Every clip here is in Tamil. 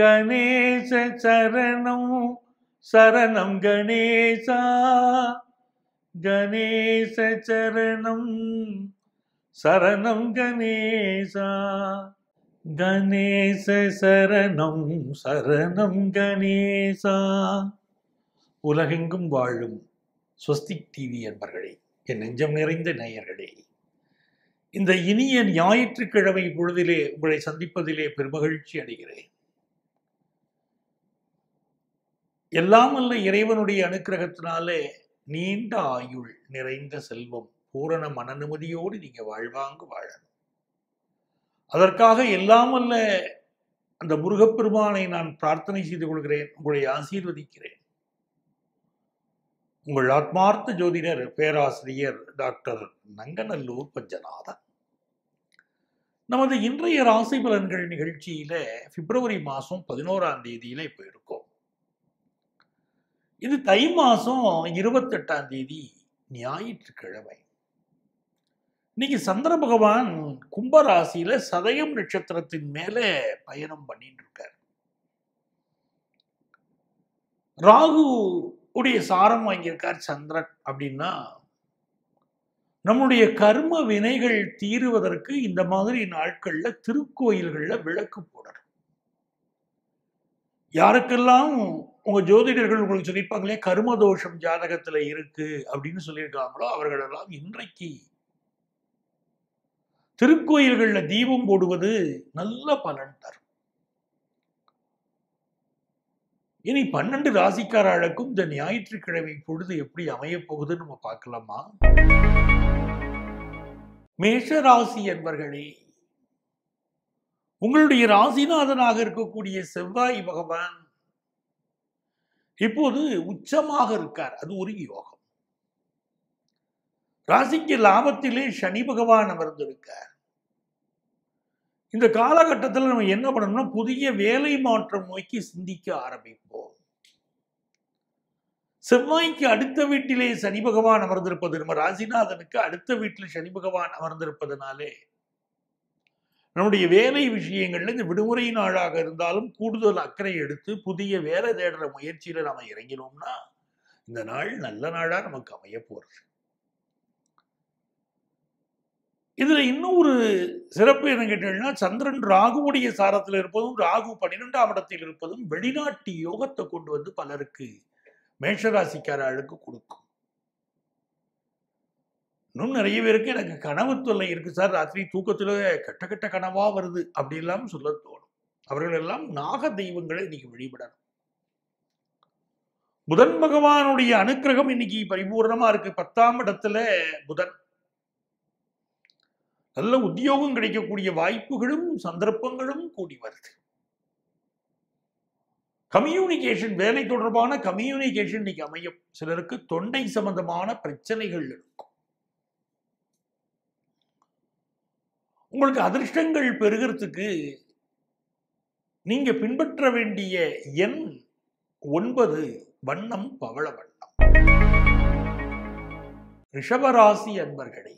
கணேச சரணம் சரணம் கணேசா கணேச சரணம் சரணம் கணேசா கணேச சரணம் சரணம் கணேசா உலகெங்கும் வாழும் ஸ்வஸ்திக் டிவி என்பர்களே என் நெஞ்சம் நிறைந்த நேயர்களே இந்த இனிய ஞாயிற்றுக்கிழமை பொழுதிலே உங்களை சந்திப்பதிலே பெருமகிழ்ச்சி அடைகிறேன் எல்லாம் அல்ல இறைவனுடைய அனுக்கிரகத்தினாலே நீண்ட ஆயுள் நிறைந்த செல்வம் பூரண மன நிம்மதியோடு நீங்க வாழ்வாங்கு வாழணும் அதற்காக எல்லாம் அல்ல அந்த முருகப்பெருமானை நான் பிரார்த்தனை செய்து கொள்கிறேன் உங்களை ஆசீர்வதிக்கிறேன் உங்கள் ஆத்மார்த்த ஜோதிடர் பேராசிரியர் டாக்டர் நங்கநல்லூர் பஞ்சநாதன் நமது இன்றைய ராசி பலன்கள் நிகழ்ச்சியில பிப்ரவரி மாதம் பதினோராம் தேதியில இப்போ இருக்கோம் இது தை மாதம் இருபத்தெட்டாம் தேதி ஞாயிற்றுக்கிழமை இன்னைக்கு சந்திர பகவான் கும்பராசியில சதயம் நட்சத்திரத்தின் மேல பயணம் பண்ணிட்டு இருக்கார் ராகு உடைய சாரம் வாங்கியிருக்கார் சந்திரன் அப்படின்னா நம்முடைய கர்ம வினைகள் தீருவதற்கு இந்த மாதிரி நாட்கள்ல திருக்கோயில்கள்ல விளக்கு போடணும் யாருக்கெல்லாம் உங்க ஜோதிடர்கள் உங்களுக்கு சொல்லியிருப்பாங்களே கர்ம தோஷம் ஜாதகத்துல இருக்கு அப்படின்னு சொல்லியிருக்காங்களோ அவர்களெல்லாம் இன்றைக்கு திருக்கோயில்கள்ல தீபம் போடுவது நல்ல பலன் தரும் இனி பன்னெண்டு ராசிக்காரர்களுக்கும் இந்த ஞாயிற்றுக்கிழமை பொழுது எப்படி அமையப் போகுதுன்னு நம்ம பார்க்கலாமா மேஷ ராசி என்பர்களே உங்களுடைய ராசிநாதனாக இருக்கக்கூடிய செவ்வாய் பகவான் இப்போது உச்சமாக இருக்கார் அது ஒரு யோகம் ராசிக்கு லாபத்திலே சனி பகவான் அமர்ந்திருக்கார் இந்த காலகட்டத்தில் நம்ம என்ன பண்ணணும்னா புதிய வேலை மாற்றம் நோக்கி சிந்திக்க ஆரம்பிப்போம் செவ்வாய்க்கு அடுத்த வீட்டிலே சனி பகவான் அமர்ந்திருப்பது நம்ம ராசிநாதனுக்கு அடுத்த வீட்டில் சனி பகவான் அமர்ந்திருப்பதனாலே நம்முடைய வேலை விஷயங்கள்ல இந்த விடுமுறை நாளாக இருந்தாலும் கூடுதல் அக்கறை எடுத்து புதிய வேலை தேடுற முயற்சியில நாம இறங்கினோம்னா இந்த நாள் நல்ல நாளா நமக்கு அமைய போறது இதுல இன்னும் ஒரு சிறப்பு என்ன கேட்டீங்கன்னா சந்திரன் ராகுவுடைய சாரத்தில் இருப்பதும் ராகு பன்னிரெண்டாம் இடத்தில் இருப்பதும் வெளிநாட்டு யோகத்தை கொண்டு வந்து பலருக்கு மேஷராசிக்காரர்களுக்கு கொடுக்கும் இன்னும் நிறைய பேருக்கு எனக்கு கனவு தொல்லை இருக்கு சார் ராத்திரி தூக்கத்துல கெட்ட கெட்ட கனவா வருது அப்படிலாம் சொல்ல தோணும் அவர்கள் எல்லாம் நாக தெய்வங்களை இன்னைக்கு வழிபடணும் புதன் பகவானுடைய அனுக்கிரகம் இன்னைக்கு பரிபூர்ணமா இருக்கு பத்தாம் இடத்துல புதன் நல்ல உத்தியோகம் கிடைக்கக்கூடிய வாய்ப்புகளும் சந்தர்ப்பங்களும் கூடி வருது கம்யூனிகேஷன் வேலை தொடர்பான கம்யூனிகேஷன் இன்னைக்கு அமையும் சிலருக்கு தொண்டை சம்பந்தமான பிரச்சனைகள் இருக்கும் உங்களுக்கு அதிர்ஷ்டங்கள் பெறுகிறதுக்கு நீங்க பின்பற்ற வேண்டிய எண் ஒன்பது வண்ணம் பவள வண்ணம் ரிஷபராசி அன்பர்களே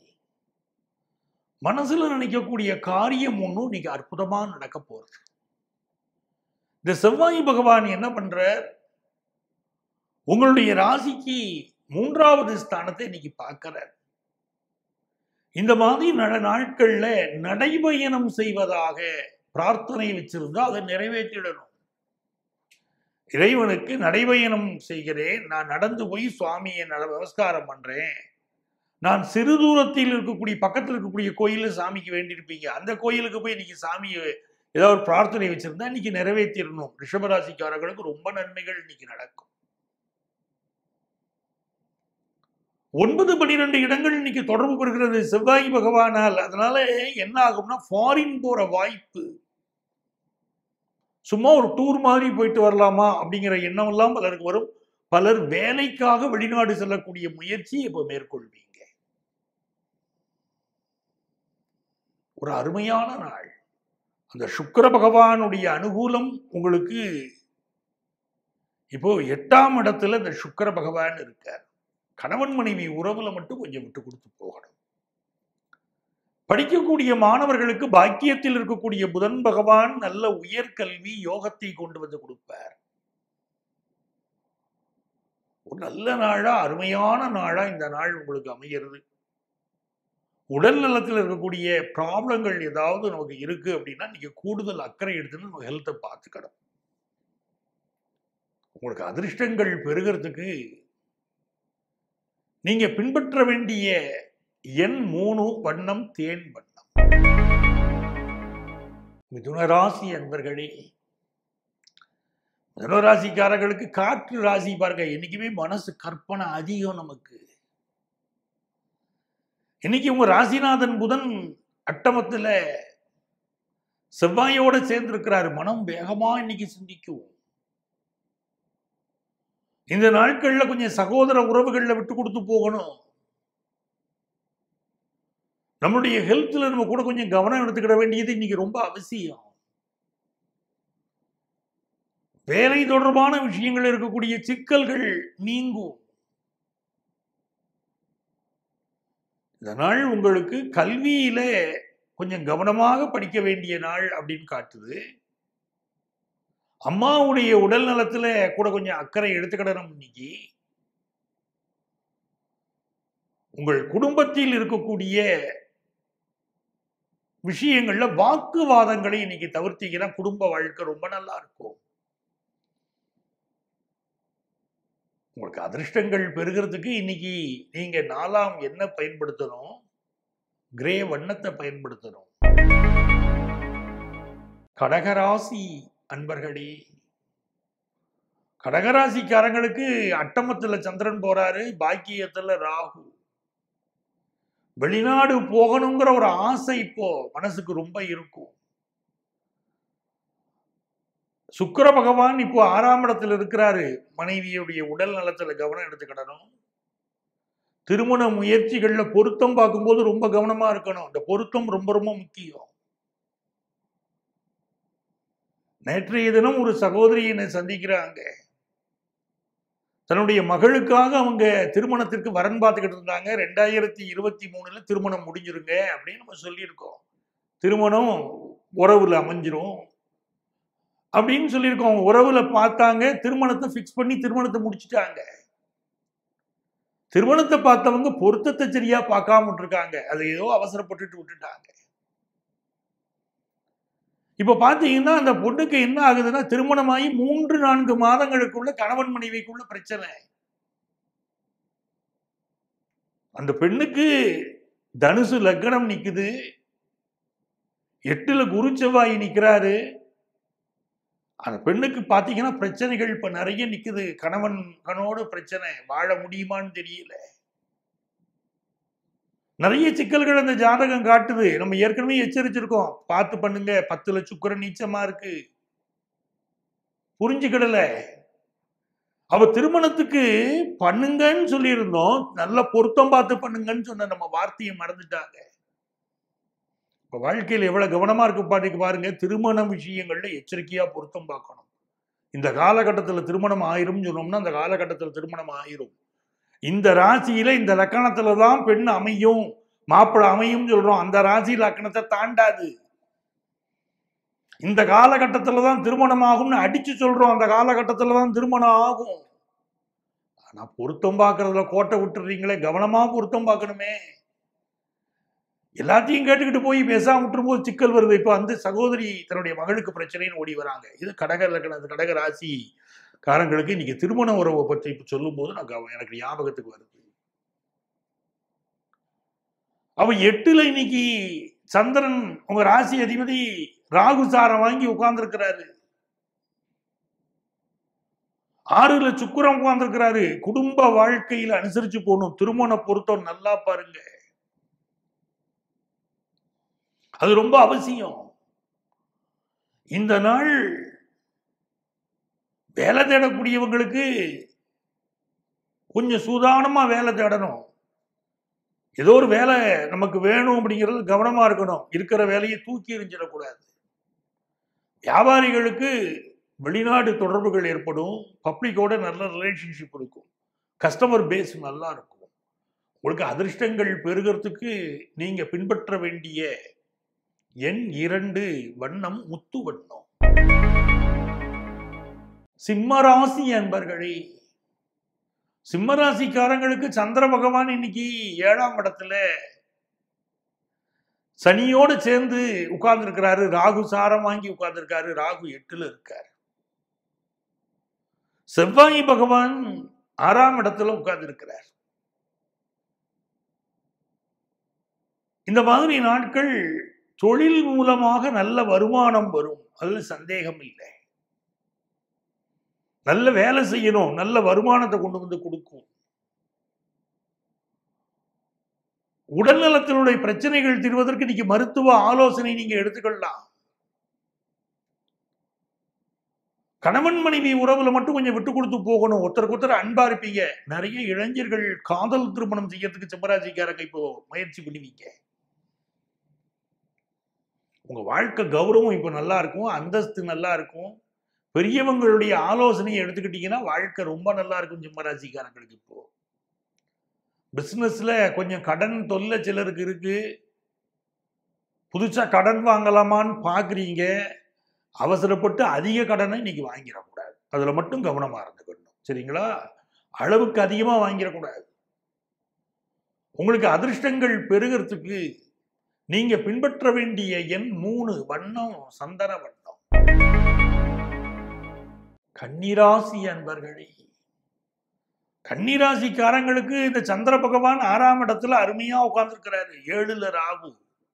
மனசுல நினைக்கக்கூடிய காரியம் ஒன்றும் இன்னைக்கு அற்புதமா நடக்க போறது இந்த செவ்வாய் பகவான் என்ன பண்ற உங்களுடைய ராசிக்கு மூன்றாவது ஸ்தானத்தை இன்னைக்கு பார்க்கிறார் இந்த மாதிரி நட நாட்கள்ல நடைபயணம் செய்வதாக பிரார்த்தனை வச்சிருந்தா அதை நிறைவேற்றிடணும் இறைவனுக்கு நடைபயணம் செய்கிறேன் நான் நடந்து போய் சுவாமியை நட நமஸ்காரம் பண்றேன் நான் சிறு தூரத்தில் இருக்கக்கூடிய பக்கத்தில் இருக்கக்கூடிய கோயிலில் சாமிக்கு வேண்டியிருப்பீங்க அந்த கோயிலுக்கு போய் இன்னைக்கு சாமியை ஏதாவது ஒரு பிரார்த்தனை வச்சிருந்தா இன்னைக்கு நிறைவேற்றிடணும் ரிஷபராசிக்காரர்களுக்கு ரொம்ப நன்மைகள் இன்னைக்கு நடக்கும் ஒன்பது பன்னிரெண்டு இடங்கள் இன்னைக்கு தொடர்பு பெறுகிறது செவ்வாய் பகவானால் அதனால என்ன ஆகும்னா ஃபாரின் போற வாய்ப்பு சும்மா ஒரு டூர் மாதிரி போயிட்டு வரலாமா அப்படிங்கிற எண்ணம் எல்லாம் பலருக்கு வரும் பலர் வேலைக்காக வெளிநாடு செல்லக்கூடிய முயற்சி இப்ப மேற்கொள்வீங்க ஒரு அருமையான நாள் அந்த சுக்கிர பகவானுடைய அனுகூலம் உங்களுக்கு இப்போ எட்டாம் இடத்துல இந்த சுக்கிர பகவான் இருக்கார் கணவன் மனைவி உறவுல மட்டும் கொஞ்சம் விட்டு கொடுத்து போகணும் படிக்கக்கூடிய மாணவர்களுக்கு பாக்கியத்தில் இருக்கக்கூடிய புதன் பகவான் நல்ல உயர்கல்வி யோகத்தை கொண்டு வந்து கொடுப்பார் ஒரு நல்ல நாளா அருமையான நாளா இந்த நாள் உங்களுக்கு அமைகிறது உடல் நலத்தில் இருக்கக்கூடிய ப்ராப்ளங்கள் ஏதாவது நமக்கு இருக்கு அப்படின்னா நீங்க கூடுதல் அக்கறை எடுத்துன்னு நம்ம ஹெல்த்தை பார்த்துக்கணும் உங்களுக்கு அதிர்ஷ்டங்கள் பெருகிறதுக்கு நீங்க பின்பற்ற வேண்டிய எண் மூணு வண்ணம் தேன் வண்ணம் மிதுனராசி அன்பர்களே மிதுனராசிக்காரர்களுக்கு காற்று ராசி பாருங்க என்னைக்குமே மனசு கற்பனை அதிகம் நமக்கு இன்னைக்கு உங்க ராசிநாதன் புதன் அட்டமத்துல செவ்வாயோட சேர்ந்திருக்கிறாரு மனம் வேகமா இன்னைக்கு சிந்திக்கும் இந்த நாட்கள்ல கொஞ்சம் சகோதர உறவுகள்ல விட்டு கொடுத்து போகணும் நம்மளுடைய ஹெல்த்ல நம்ம கூட கொஞ்சம் கவனம் எடுத்துக்கிட வேண்டியது இன்னைக்கு ரொம்ப அவசியம் வேலை தொடர்பான விஷயங்கள் இருக்கக்கூடிய சிக்கல்கள் நீங்கும் இந்த நாள் உங்களுக்கு கல்வியில கொஞ்சம் கவனமாக படிக்க வேண்டிய நாள் அப்படின்னு காட்டுது அம்மாவுடைய உடல் நலத்துல கூட கொஞ்சம் அக்கறை எடுத்துக்கிடணும் இன்னைக்கு உங்கள் குடும்பத்தில் இருக்கக்கூடிய விஷயங்கள்ல வாக்குவாதங்களை இன்னைக்கு தவிர்த்தீங்கன்னா குடும்ப வாழ்க்கை ரொம்ப நல்லா இருக்கும் உங்களுக்கு அதிர்ஷ்டங்கள் பெறுகிறதுக்கு இன்னைக்கு நீங்க நாலாம் என்ன பயன்படுத்தணும் கிரே வண்ணத்தை பயன்படுத்தணும் கடகராசி அன்பர்களே கடகராசிக்காரங்களுக்கு அட்டமத்துல சந்திரன் போறாரு பாக்கியத்துல ராகு வெளிநாடு போகணுங்கிற ஒரு ஆசை இப்போ மனசுக்கு ரொம்ப இருக்கும் சுக்கிர பகவான் இப்போ ஆறாம் இடத்துல இருக்கிறாரு மனைவியுடைய உடல் நலத்துல கவனம் எடுத்துக்கிடணும் திருமண முயற்சிகள்ல பொருத்தம் பார்க்கும்போது ரொம்ப கவனமா இருக்கணும் இந்த பொருத்தம் ரொம்ப ரொம்ப முக்கியம் நேற்றைய தினம் ஒரு சகோதரி என்னை சந்திக்கிறாங்க தன்னுடைய மகளுக்காக அவங்க திருமணத்திற்கு வரன் பார்த்துக்கிட்டு இருந்தாங்க ரெண்டாயிரத்தி இருபத்தி மூணுல திருமணம் முடிஞ்சிருங்க அப்படின்னு நம்ம சொல்லியிருக்கோம் திருமணம் உறவுல அமைஞ்சிரும் அப்படின்னு சொல்லியிருக்கோம் அவங்க உறவுல பார்த்தாங்க திருமணத்தை ஃபிக்ஸ் பண்ணி திருமணத்தை முடிச்சிட்டாங்க திருமணத்தை பார்த்தவங்க பொருத்தத்தை சரியா பார்க்காம விட்டுருக்காங்க அதை ஏதோ அவசரப்பட்டுட்டு விட்டுட்டாங்க இப்ப பாத்தீங்கன்னா அந்த பொண்ணுக்கு என்ன ஆகுதுன்னா திருமணமாகி மூன்று நான்கு மாதங்களுக்குள்ள கணவன் மனைவிக்குள்ள பிரச்சனை அந்த பெண்ணுக்கு தனுசு லக்னம் நிக்குது எட்டுல குரு செவ்வாய் நிக்கிறாரு அந்த பெண்ணுக்கு பாத்தீங்கன்னா பிரச்சனைகள் இப்ப நிறைய நிக்குது கணவன் கணோடு பிரச்சனை வாழ முடியுமான்னு தெரியல நிறைய சிக்கல்கள் அந்த ஜாதகம் காட்டுது நம்ம ஏற்கனவே எச்சரிச்சிருக்கோம் பார்த்து பண்ணுங்க பத்துல சுக்கரன் நீச்சமா இருக்கு புரிஞ்சுக்கிடல அவ திருமணத்துக்கு பண்ணுங்கன்னு சொல்லியிருந்தோம் நல்ல பொருத்தம் பார்த்து பண்ணுங்கன்னு சொன்ன நம்ம வார்த்தையை மறந்துட்டாங்க இப்ப வாழ்க்கையில் எவ்வளவு கவனமா இருக்கு பாட்டுக்கு பாருங்க திருமண விஷயங்கள்ல எச்சரிக்கையா பொருத்தம் பார்க்கணும் இந்த காலகட்டத்தில் திருமணம் ஆயிரும் சொன்னோம்னா அந்த காலகட்டத்தில் திருமணம் ஆயிரும் இந்த ராசியில இந்த லக்கணத்துல தான் பெண் அமையும் மாப்பிள்ளை அமையும் சொல்றோம் அந்த ராசி லக்கணத்தை தாண்டாது இந்த காலகட்டத்துல தான் திருமணம் ஆகும்னு அடிச்சு சொல்றோம் அந்த காலகட்டத்துல தான் திருமணம் ஆகும் ஆனா பொருத்தம் பார்க்கறதுல கோட்டை விட்டுறீங்களே கவனமா பொருத்தம் பார்க்கணுமே எல்லாத்தையும் கேட்டுக்கிட்டு போய் பேசாம விட்டுரும்போது சிக்கல் வருது இப்போ அந்த சகோதரி தன்னுடைய மகளுக்கு பிரச்சனைன்னு ஓடி வராங்க இது கடக லக்கணம் கடக ராசி காரங்களுக்கு இன்னைக்கு திருமண உறவை பற்றி இப்ப சொல்லும் போது நான் கவ- எனக்கு ஞாபகத்துக்கு வருது அவ எட்டுல இன்னைக்கு சந்திரன் உங்க ராசி அதிபதி ராகு சாரம் வாங்கி உட்கார்ந்துருக்கிறாரு ஆறுல சுக்கிரம் உட்கார்ந்துருக்கிறாரு குடும்ப வாழ்க்கையில அனுசரிச்சு போகணும் திருமண பொருத்தம் நல்லா பாருங்க அது ரொம்ப அவசியம் இந்த நாள் வேலை தேடக்கூடியவங்களுக்கு கொஞ்சம் சூதானமா வேலை தேடணும் ஏதோ ஒரு வேலை நமக்கு வேணும் அப்படிங்கிறது கவனமா இருக்கணும் இருக்கிற வேலையை தூக்கி எறிஞ்சிடக்கூடாது வியாபாரிகளுக்கு வெளிநாடு தொடர்புகள் ஏற்படும் பப்ளிக்கோட நல்ல ரிலேஷன்ஷிப் இருக்கும் கஸ்டமர் பேஸ் நல்லா இருக்கும் உங்களுக்கு அதிர்ஷ்டங்கள் பெருகிறதுக்கு நீங்க பின்பற்ற வேண்டிய எண் இரண்டு வண்ணம் முத்து வண்ணம் சிம்மராசி அன்பர்களே சிம்மராசிக்காரங்களுக்கு சந்திர பகவான் இன்னைக்கு ஏழாம் இடத்துல சனியோடு சேர்ந்து உட்கார்ந்து இருக்கிறாரு ராகு சாரம் வாங்கி உட்கார்ந்து இருக்காரு ராகு எட்டுல இருக்காரு செவ்வாய் பகவான் ஆறாம் இடத்துல உட்கார்ந்து இருக்கிறார் இந்த மாதிரி நாட்கள் தொழில் மூலமாக நல்ல வருமானம் வரும் அதுல சந்தேகம் இல்லை நல்ல வேலை செய்யணும் நல்ல வருமானத்தை கொண்டு வந்து கொடுக்கும் உடல்நலத்தினுடைய பிரச்சனைகள் தீர்வதற்கு இன்னைக்கு மருத்துவ ஆலோசனை நீங்க எடுத்துக்கொள்ளலாம் கணவன் மனைவி உறவுல மட்டும் கொஞ்சம் விட்டு கொடுத்து போகணும் ஒருத்தருக்கு ஒருத்தர் அன்பா இருப்பீங்க நிறைய இளைஞர்கள் காதல் திருமணம் செய்யறதுக்கு சிம்மராசிக்காரங்க இப்போ முயற்சி பண்ணுவீங்க உங்க வாழ்க்கை கௌரவம் இப்போ நல்லா இருக்கும் அந்தஸ்து நல்லா இருக்கும் பெரியவங்களுடைய ஆலோசனையை எடுத்துக்கிட்டீங்கன்னா வாழ்க்கை ரொம்ப நல்லா இருக்கும் சிம்மராசிக்காரங்களுக்கு இப்போ பிஸ்னஸ்ல கொஞ்சம் கடன் தொல்லை சிலருக்கு இருக்கு புதுசா கடன் வாங்கலாமான்னு பாக்குறீங்க அவசரப்பட்டு அதிக கடனை இன்னைக்கு வாங்கிடக்கூடாது அதுல மட்டும் கவனமா இருந்துக்கணும் சரிங்களா அளவுக்கு அதிகமா வாங்கிடக்கூடாது உங்களுக்கு அதிர்ஷ்டங்கள் பெருகிறதுக்கு நீங்க பின்பற்ற வேண்டிய எண் மூணு வண்ணம் சந்தன வண்ணம் கன்னிராசி அன்பர்களே கன்னிராசிக்காரங்களுக்கு இந்த சந்திர பகவான் ஆறாம் இடத்துல அருமையா உட்கார்ந்துருக்கிறாரு ஏழுல ராகு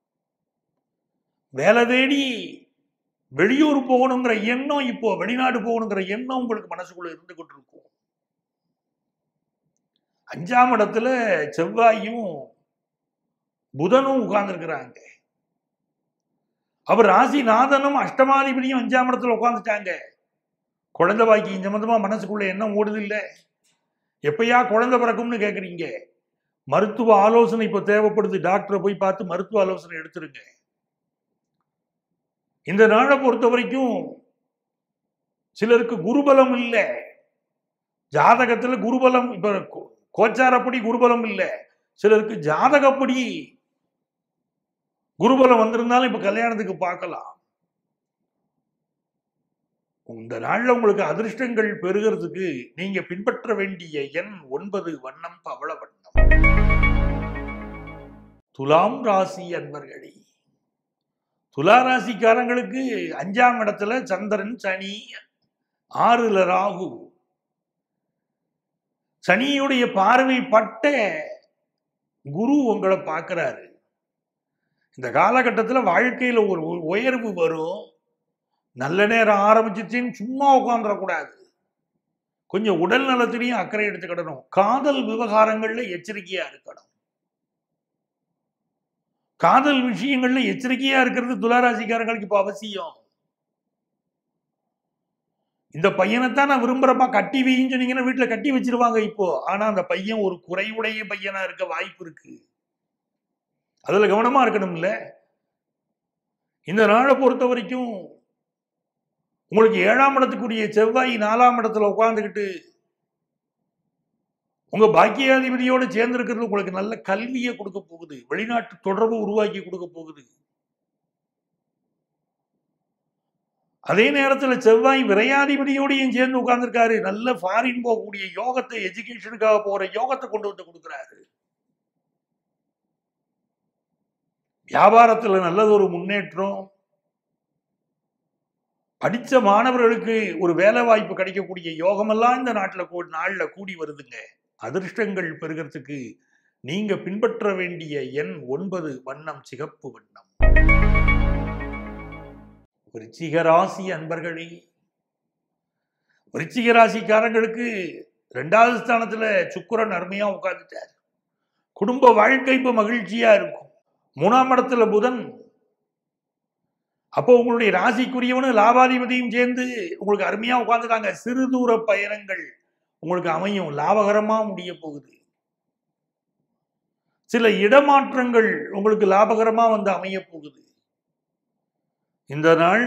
வேலை தேடி வெளியூர் போகணுங்கிற எண்ணம் இப்போ வெளிநாடு போகணுங்கிற எண்ணம் உங்களுக்கு மனசுக்குள்ள இருந்துகிட்டு இருக்கும் அஞ்சாம் இடத்துல செவ்வாயும் புதனும் உட்கார்ந்துருக்கிறாங்க அவர் ராசிநாதனும் அஷ்டமாதிபதியும் அஞ்சாம் இடத்துல உட்காந்துட்டாங்க குழந்தை பாக்கி சம்பந்தமா மனசுக்குள்ள எண்ணம் ஓடுது இல்லை எப்பயா குழந்தை பிறக்கும்னு கேக்குறீங்க மருத்துவ ஆலோசனை இப்போ தேவைப்படுது டாக்டரை போய் பார்த்து மருத்துவ ஆலோசனை எடுத்துருங்க இந்த நாளை பொறுத்த வரைக்கும் சிலருக்கு குருபலம் இல்லை ஜாதகத்துல குருபலம் இப்ப கோ- கோச்சாரப்படி குருபலம் இல்லை சிலருக்கு ஜாதகப்படி குருபலம் வந்திருந்தாலும் இப்ப கல்யாணத்துக்கு பார்க்கலாம் இந்த நாள்ல உங்களுக்கு அதிர்ஷ்டங்கள் பெறுகிறதுக்கு நீங்க பின்பற்ற வேண்டிய எண் ஒன்பது வண்ணம் பவள வண்ணம் துலாம் ராசி அன்பர்களே துலா ராசிக்காரங்களுக்கு அஞ்சாம் இடத்துல சந்திரன் சனி ஆறுல ராகு சனியுடைய பார்வை பட்ட குரு உங்களை பார்க்கிறாரு இந்த காலகட்டத்தில் வாழ்க்கையில ஒரு ஒரு உயர்வு வரும் நல்ல நேரம் ஆரம்பிச்சிச்சின்னு சும்மா உட்காந்துடக்கூடாது கொஞ்சம் உடல் நலத்திலையும் அக்கறை எடுத்துக்கிடணும் காதல் விவகாரங்கள்ல எச்சரிக்கையா இருக்கணும் காதல் விஷயங்கள்ல எச்சரிக்கையா இருக்கிறது துளாராசிக்காரங்களுக்கு இப்ப அவசியம் இந்த பையனைத்தான் நான் விரும்புறப்பா கட்டி வைன்னு சொன்னீங்கன்னா வீட்டுல கட்டி வச்சிருவாங்க இப்போ ஆனா அந்த பையன் ஒரு குறைவுடைய பையனா இருக்க வாய்ப்பு இருக்கு அதுல கவனமா இருக்கணும்ல இந்த நாளை பொறுத்த வரைக்கும் உங்களுக்கு ஏழாம் இடத்துக்குரிய செவ்வாய் நாலாம் இடத்துல உட்கார்ந்துக்கிட்டு உங்க பாக்கியாதிபதியோடு சேர்ந்திருக்கிறது உங்களுக்கு நல்ல கல்வியை கொடுக்க போகுது வெளிநாட்டு தொடர்பு உருவாக்கி கொடுக்க போகுது அதே நேரத்துல செவ்வாய் விரையாதிபதியோடையும் சேர்ந்து உட்கார்ந்துருக்காரு நல்ல ஃபாரின் போகக்கூடிய யோகத்தை எஜுகேஷனுக்காக போற யோகத்தை கொண்டு வந்து கொடுக்குறாரு வியாபாரத்துல நல்லது ஒரு முன்னேற்றம் படிச்ச மாணவர்களுக்கு ஒரு வேலை வாய்ப்பு கிடைக்கக்கூடிய யோகமெல்லாம் இந்த நாட்டுல கூ நாள்ல கூடி வருதுங்க அதிர்ஷ்டங்கள் பெறுகிறதுக்கு நீங்க பின்பற்ற வேண்டிய எண் ஒன்பது வண்ணம் சிகப்பு வண்ணம் விருச்சிக ராசி அன்பர்களே விருச்சிக ராசிக்காரங்களுக்கு ரெண்டாவது ஸ்தானத்துல சுக்கிரன் அருமையா உட்கார்ந்துட்டார் குடும்ப வாழ்க்கை இப்ப மகிழ்ச்சியா இருக்கும் மூணாம் இடத்துல புதன் அப்போ உங்களுடைய ராசிக்குரியவனும் லாபாதிபதியும் சேர்ந்து உங்களுக்கு அருமையா உட்காந்துட்டாங்க சிறு தூர பயணங்கள் உங்களுக்கு அமையும் லாபகரமா முடிய போகுது சில இடமாற்றங்கள் உங்களுக்கு லாபகரமா வந்து அமைய போகுது இந்த நாள்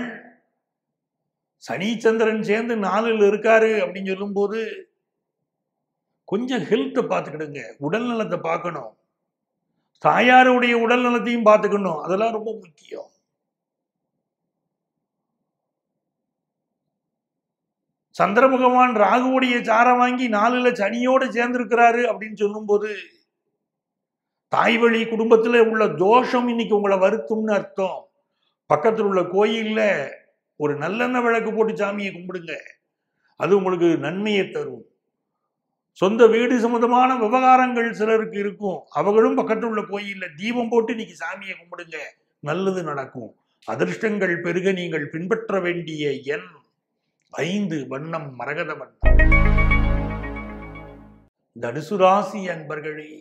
சனி சந்திரன் சேர்ந்து நாளில் இருக்காரு அப்படின்னு சொல்லும்போது கொஞ்சம் ஹெல்த்தை பார்த்துக்கிடுங்க உடல் நலத்தை பார்க்கணும் தாயாருடைய உடல் நலத்தையும் பார்த்துக்கணும் அதெல்லாம் ரொம்ப முக்கியம் சந்திர பகவான் ராகுவுடைய சாரம் வாங்கி நாலுல சனியோட சேர்ந்திருக்கிறாரு அப்படின்னு சொல்லும்போது தாய் வழி குடும்பத்துல உள்ள தோஷம் இன்னைக்கு உங்களை வருத்தும்னு அர்த்தம் பக்கத்தில் உள்ள கோயில்ல ஒரு நல்லெண்ணெய் விளக்கு போட்டு சாமியை கும்பிடுங்க அது உங்களுக்கு நன்மையை தரும் சொந்த வீடு சம்பந்தமான விவகாரங்கள் சிலருக்கு இருக்கும் அவங்களும் பக்கத்தில் உள்ள கோயில்ல தீபம் போட்டு இன்னைக்கு சாமியை கும்பிடுங்க நல்லது நடக்கும் அதிர்ஷ்டங்கள் பெருக நீங்கள் பின்பற்ற வேண்டிய எண் ஐந்து வண்ணம் மரகத வண்ணம் தனுசு ராசி அன்பர்களே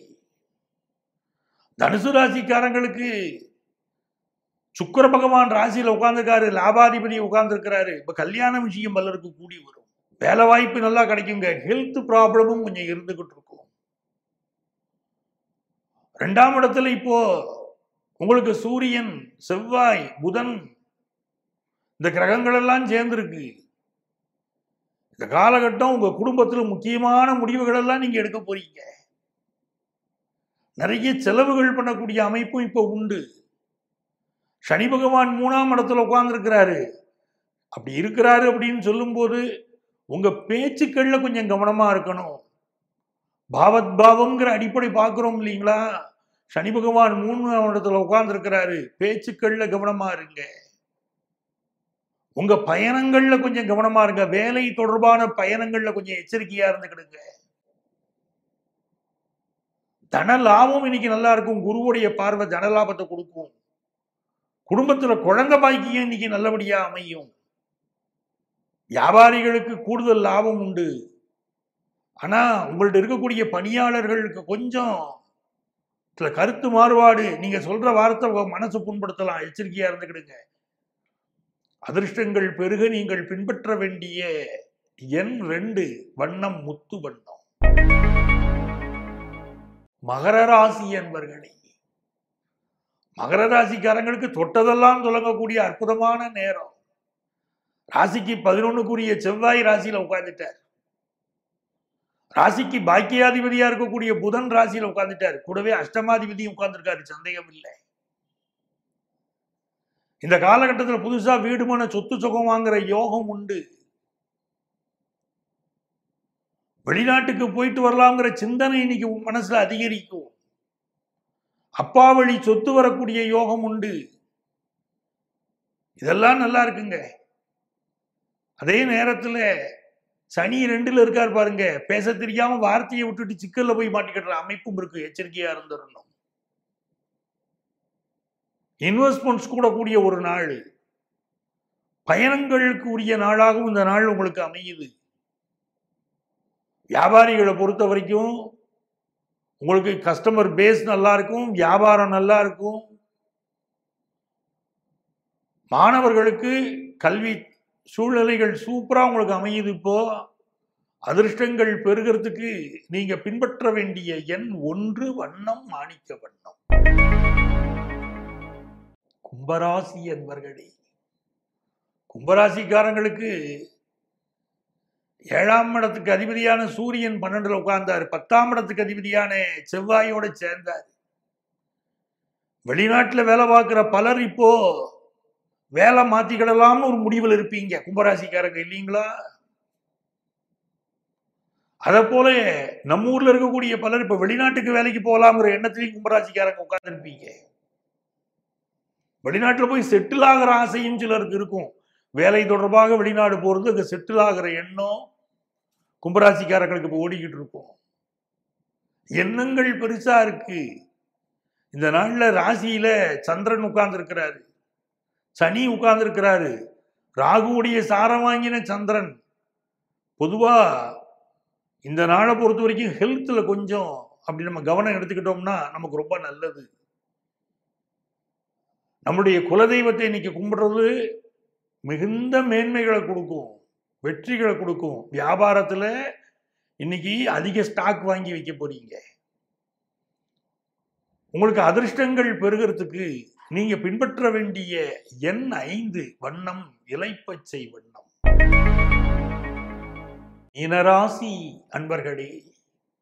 தனுசு ராசிக்காரங்களுக்கு சுக்கர பகவான் ராசியில உட்கார்ந்துருக்காரு லாபாதிபதி உட்கார்ந்துருக்கிறாரு இப்ப கல்யாண விஷயம் பலருக்கு கூடி வரும் வேலை வாய்ப்பு நல்லா கிடைக்குங்க ஹெல்த் ப்ராப்ளமும் கொஞ்சம் இருந்துகிட்டு இருக்கும் ரெண்டாம் இடத்துல இப்போ உங்களுக்கு சூரியன் செவ்வாய் புதன் இந்த கிரகங்கள் எல்லாம் சேர்ந்திருக்கு இந்த காலகட்டம் உங்க குடும்பத்துல முக்கியமான முடிவுகள் எல்லாம் நீங்க எடுக்க போறீங்க நிறைய செலவுகள் பண்ணக்கூடிய அமைப்பும் இப்போ உண்டு சனி பகவான் மூணாம் இடத்துல உட்கார்ந்துருக்கிறாரு அப்படி இருக்கிறாரு அப்படின்னு சொல்லும்போது உங்க பேச்சுக்கள்ல கொஞ்சம் கவனமா இருக்கணும் பாவத் பாவம்ங்கிற அடிப்படை பார்க்கிறோம் இல்லைங்களா சனி பகவான் மூணாம் இடத்துல உட்கார்ந்துருக்கிறாரு பேச்சுக்கள்ல கவனமா இருங்க உங்க பயணங்கள்ல கொஞ்சம் கவனமா இருங்க வேலை தொடர்பான பயணங்கள்ல கொஞ்சம் எச்சரிக்கையா இருந்துக்கிடுங்க தன லாபம் இன்னைக்கு நல்லா இருக்கும் குருவுடைய பார்வை தன லாபத்தை கொடுக்கும் குடும்பத்துல குழந்தை பாக்கியம் இன்னைக்கு நல்லபடியா அமையும் வியாபாரிகளுக்கு கூடுதல் லாபம் உண்டு ஆனா உங்கள்ட்ட இருக்கக்கூடிய பணியாளர்களுக்கு கொஞ்சம் சில கருத்து மாறுபாடு நீங்க சொல்ற வார்த்தை உங்க மனசு புண்படுத்தலாம் எச்சரிக்கையா இருந்துக்கிடுங்க அதிர்ஷ்டங்கள் பெருக நீங்கள் பின்பற்ற வேண்டிய எண் ரெண்டு வண்ணம் முத்து வண்ணம் மகர ராசி என்பர்களே மகர ராசிக்காரங்களுக்கு தொட்டதெல்லாம் தொடங்கக்கூடிய அற்புதமான நேரம் ராசிக்கு பதினொன்னுக்குரிய செவ்வாய் ராசியில உட்கார்ந்துட்டார் ராசிக்கு பாக்கியாதிபதியா இருக்கக்கூடிய புதன் ராசியில உட்கார்ந்துட்டார் கூடவே அஷ்டமாதிபதியும் உட்கார்ந்துருக்காரு சந்தேகம் இல்லை இந்த காலகட்டத்தில் புதுசா வீடுமான சொத்து சுகம் வாங்குற யோகம் உண்டு வெளிநாட்டுக்கு போயிட்டு வரலாம்ங்கிற சிந்தனை இன்னைக்கு உன் மனசுல அதிகரிக்கும் அப்பா வழி சொத்து வரக்கூடிய யோகம் உண்டு இதெல்லாம் நல்லா இருக்குங்க அதே நேரத்துல சனி ரெண்டுல இருக்கார் பாருங்க பேச தெரியாம வார்த்தையை விட்டுட்டு சிக்கல்ல போய் மாட்டிக்கிற அமைப்பும் இருக்கு எச்சரிக்கையா இருந்துடணும் இன்வெஸ்ட்மெண்ட்ஸ் கூடக்கூடிய ஒரு நாள் பயணங்களுக்கு உரிய நாளாகவும் இந்த நாள் உங்களுக்கு அமையுது வியாபாரிகளை பொறுத்த வரைக்கும் உங்களுக்கு கஸ்டமர் பேஸ் நல்லா இருக்கும் வியாபாரம் நல்லா இருக்கும் மாணவர்களுக்கு கல்வி சூழ்நிலைகள் சூப்பரா உங்களுக்கு அமையுது இப்போ அதிர்ஷ்டங்கள் பெறுகிறதுக்கு நீங்க பின்பற்ற வேண்டிய எண் ஒன்று வண்ணம் மாணிக்க வண்ணம் கும்பராசி என்பர்களே கும்பராசிக்காரங்களுக்கு ஏழாம் இடத்துக்கு அதிபதியான சூரியன் பன்னெண்டுல உட்கார்ந்தார் பத்தாம் இடத்துக்கு அதிபதியான செவ்வாயோட சேர்ந்தார் வெளிநாட்டுல வேலை பார்க்கிற பலர் இப்போ வேலை மாத்திக்கிடலாம்னு ஒரு முடிவில் இருப்பீங்க கும்பராசிக்காரங்க இல்லைங்களா அதை போல நம்ம ஊர்ல இருக்கக்கூடிய பலர் இப்ப வெளிநாட்டுக்கு வேலைக்கு போகலாங்கிற எண்ணத்திலையும் கும்பராசிக்காரங்க உட்கார்ந்துருப்பீங்க வெளிநாட்டுல போய் செட்டில் ஆகிற ஆசையும் சிலருக்கு இருக்கும் வேலை தொடர்பாக வெளிநாடு போறது அங்க செட்டில் ஆகிற எண்ணம் கும்பராசிக்காரர்களுக்கு இப்போ ஓடிக்கிட்டு இருக்கும் எண்ணங்கள் பெருசா இருக்கு இந்த நாள்ல ராசியில சந்திரன் உட்கார்ந்து இருக்கிறாரு சனி உட்கார்ந்து இருக்கிறாரு ராகுவுடைய சாரம் வாங்கின சந்திரன் பொதுவா இந்த நாளை பொறுத்த வரைக்கும் ஹெல்த்ல கொஞ்சம் அப்படி நம்ம கவனம் எடுத்துக்கிட்டோம்னா நமக்கு ரொம்ப நல்லது நம்முடைய குலதெய்வத்தை இன்னைக்கு கும்பிடுறது மிகுந்த மேன்மைகளை கொடுக்கும் வெற்றிகளை கொடுக்கும் வியாபாரத்துல இன்னைக்கு அதிக ஸ்டாக் வாங்கி வைக்க போறீங்க உங்களுக்கு அதிர்ஷ்டங்கள் பெறுகிறதுக்கு நீங்க பின்பற்ற வேண்டிய எண் ஐந்து வண்ணம் இலைப்பச்சை வண்ணம் மீனராசி அன்பர்களே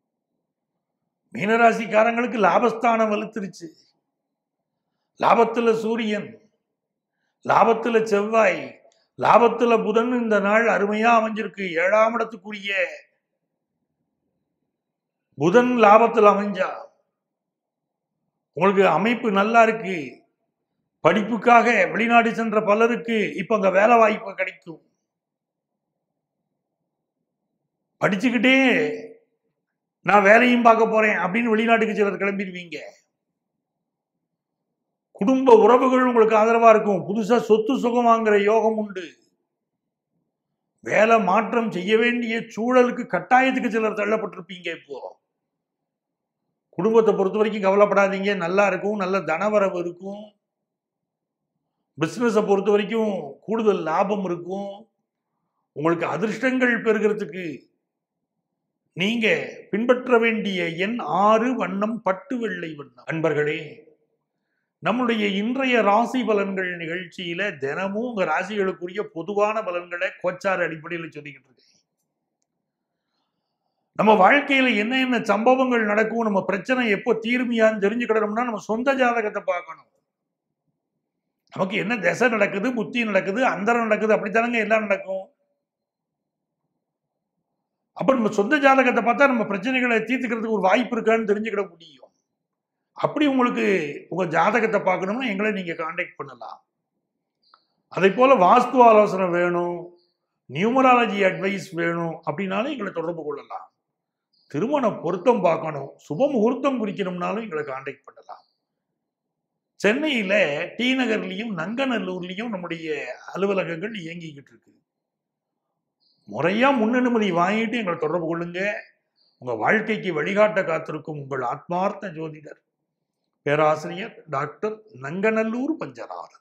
மீனராசிக்காரங்களுக்கு லாபஸ்தானம் வலுத்துருச்சு லாபத்துல சூரியன் லாபத்துல செவ்வாய் லாபத்துல புதன் இந்த நாள் அருமையா அமைஞ்சிருக்கு ஏழாம் இடத்துக்குரிய புதன் லாபத்தில் அமைஞ்சா உங்களுக்கு அமைப்பு நல்லா இருக்கு படிப்புக்காக வெளிநாடு சென்ற பலருக்கு இப்ப அங்க வேலை வாய்ப்பு கிடைக்கும் படிச்சுக்கிட்டே நான் வேலையும் பார்க்க போறேன் அப்படின்னு வெளிநாட்டுக்கு சிலர் கிளம்பிடுவீங்க குடும்ப உறவுகள் உங்களுக்கு ஆதரவா இருக்கும் புதுசா சொத்து சுகம் வாங்குற யோகம் உண்டு வேலை மாற்றம் செய்ய வேண்டிய சூழலுக்கு கட்டாயத்துக்கு சிலர் தள்ளப்பட்டிருப்பீங்க இப்போ குடும்பத்தை பொறுத்த வரைக்கும் கவலைப்படாதீங்க நல்லா இருக்கும் நல்ல தனவரவு இருக்கும் பிசினஸை பொறுத்த வரைக்கும் கூடுதல் லாபம் இருக்கும் உங்களுக்கு அதிர்ஷ்டங்கள் பெறுகிறதுக்கு நீங்க பின்பற்ற வேண்டிய எண் ஆறு வண்ணம் பட்டு வெள்ளை வண்ணம் அன்பர்களே நம்முடைய இன்றைய ராசி பலன்கள் நிகழ்ச்சியில தினமும் உங்க ராசிகளுக்குரிய பொதுவான பலன்களை கோச்சார அடிப்படையில் சொல்லிக்கிட்டு இருக்கேன் நம்ம வாழ்க்கையில என்ன என்ன சம்பவங்கள் நடக்கும் நம்ம பிரச்சனை எப்போ தீர்மையான்னு தெரிஞ்சுக்கிடணும்னா நம்ம சொந்த ஜாதகத்தை பார்க்கணும் நமக்கு என்ன திசை நடக்குது புத்தி நடக்குது அந்தரம் நடக்குது அப்படித்தானங்க எல்லாம் நடக்கும் அப்ப நம்ம சொந்த ஜாதகத்தை பார்த்தா நம்ம பிரச்சனைகளை தீர்த்துக்கிறதுக்கு ஒரு வாய்ப்பு இருக்கான்னு தெரிஞ்சுக்கிட முடியும் அப்படி உங்களுக்கு உங்க ஜாதகத்தை பார்க்கணும்னா எங்களை நீங்க காண்டாக்ட் பண்ணலாம் அதே போல வாஸ்து ஆலோசனை வேணும் நியூமராலஜி அட்வைஸ் வேணும் அப்படின்னாலும் எங்களை தொடர்பு கொள்ளலாம் திருமண பொருத்தம் பார்க்கணும் சுப முகூர்த்தம் குறிக்கணும்னாலும் எங்களை காண்டாக்ட் பண்ணலாம் சென்னையில டி நகர்லயும் நங்கநல்லூர்லயும் நம்முடைய அலுவலகங்கள் இயங்கிக்கிட்டு இருக்கு முறையா முன்னனுமதி வாங்கிட்டு எங்களை தொடர்பு கொள்ளுங்க உங்க வாழ்க்கைக்கு வழிகாட்ட காத்திருக்கும் உங்கள் ஆத்மார்த்த ஜோதிடர் பேராசிரியர் டாக்டர் நங்கநல்லூர் பஞ்சநாதன்